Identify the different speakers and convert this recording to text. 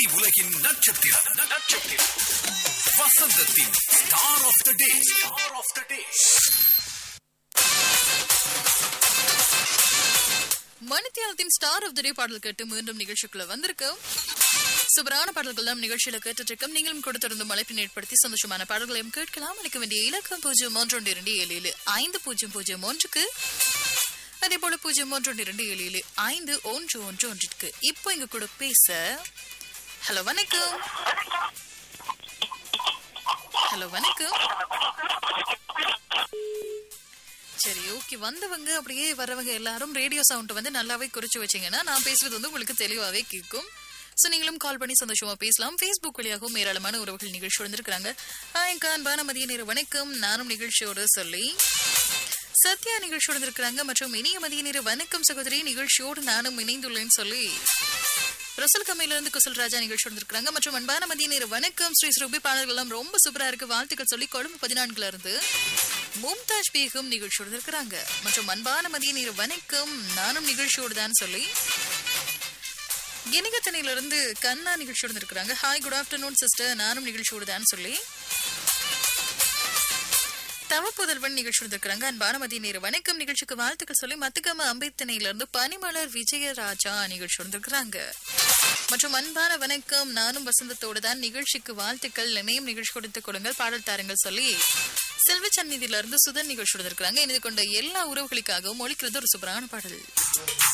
Speaker 1: உலகின் நட்சத்திரம் நட்சத்திரம் வசந்தத்தின் star of the day star of the day
Speaker 2: மணித்தியாலத்தின் ஸ்டார் ஆஃப் த டே பாடல் கேட்டு மீண்டும் நிகழ்ச்சிக்குள்ள வந்திருக்கோம் சூப்பரான பாடல்கள் எல்லாம் நிகழ்ச்சியில கேட்டுட்டு இருக்கோம் நீங்களும் கொடுத்திருந்த மலைப்பின் ஏற்படுத்தி சந்தோஷமான பாடல்களையும் கேட்கலாம் அளிக்க வேண்டிய இலக்கம் பூஜ்ஜியம் ஒன்று ஒன்று இரண்டு ஏழு ஏழு ஐந்து பூஜ்ஜியம் பூஜ்ஜியம் ஒன்றுக்கு அதே போல பூஜ்ஜியம் ஒன்று ஒன்று இரண்டு ஏழு ஏழு ஐந்து ஒன்று ஒன்று ஒன்றிற்கு இப்போ இங்க கூட பேச ஹலோ வணக்கம் ஹலோ வணக்கம் சரி ஓகே வந்தவங்க அப்படியே வரவங்க எல்லாரும் ரேடியோ சவுண்ட் வந்து நல்லாவே குறிச்சு வச்சீங்கன்னா நான் பேசுறது வந்து உங்களுக்கு தெளிவாவே கேட்கும் ஸோ நீங்களும் கால் பண்ணி சந்தோஷமா பேசலாம் ஃபேஸ்புக் வழியாகவும் ஏராளமான உறவுகள் நிகழ்ச்சி வந்திருக்கிறாங்க என் அன்பான மதிய நேர வணக்கம் நானும் நிகழ்ச்சியோடு சொல்லி சத்யா நிகழ்ச்சியோடு வந்திருக்கிறாங்க மற்றும் இனிய மதிய நேர வணக்கம் சகோதரி நிகழ்ச்சியோடு நானும் இணைந்துள்ளேன்னு சொல்லி ரசல் கம்மையில இருந்து குசல் ராஜா நிகழ்ச்சி வந்திருக்காங்க மற்றும் அன்பான மதிய நேர வணக்கம் ஸ்ரீ ஸ்ரூபி பாடல்கள் எல்லாம் ரொம்ப சூப்பரா இருக்கு வாழ்த்துக்கள் சொல்லி கொழும்பு பதினான்குல இருந்து மும்தாஜ் பேகம் நிகழ்ச்சியோடு இருக்கிறாங்க மற்றும் அன்பான மதிய நேர வணக்கம் நானும் நிகழ்ச்சியோடு தான் சொல்லி கிணிகத்தனையில இருந்து கண்ணா நிகழ்ச்சியோடு இருக்கிறாங்க ஹாய் குட் ஆஃப்டர்நூன் சிஸ்டர் நானும் நிகழ்ச்சியோடு தான் சொல்லி தவப்புதல்வன் நிகழ்ச்சி இருக்கிறாங்க அன்பான மதிய நேர வணக்கம் நிகழ்ச்சிக்கு வாழ்த்துக்கள் சொல்லி மத்துக்கம அம்பேத்தனையில இருந்து பனிமலர் விஜயராஜா நிகழ்ச்சி வந்திருக்கிறாங்க மற்றும் அன்பான வணக்கம் நானும் வசந்தத்தோடு தான் நிகழ்ச்சிக்கு வாழ்த்துக்கள் இணையம் நிகழ்ச்சி கொடுத்து கொடுங்கள் பாடல் தாருங்கள் சொல்லி செல்வ சந்நிதியில இருந்து சுதன் நிகழ்ச்சி வந்திருக்கிறாங்க இணைந்து கொண்ட எல்லா உறவுகளுக்காகவும் ஒழிக்கிறது ஒரு சூப்பரான பாடல்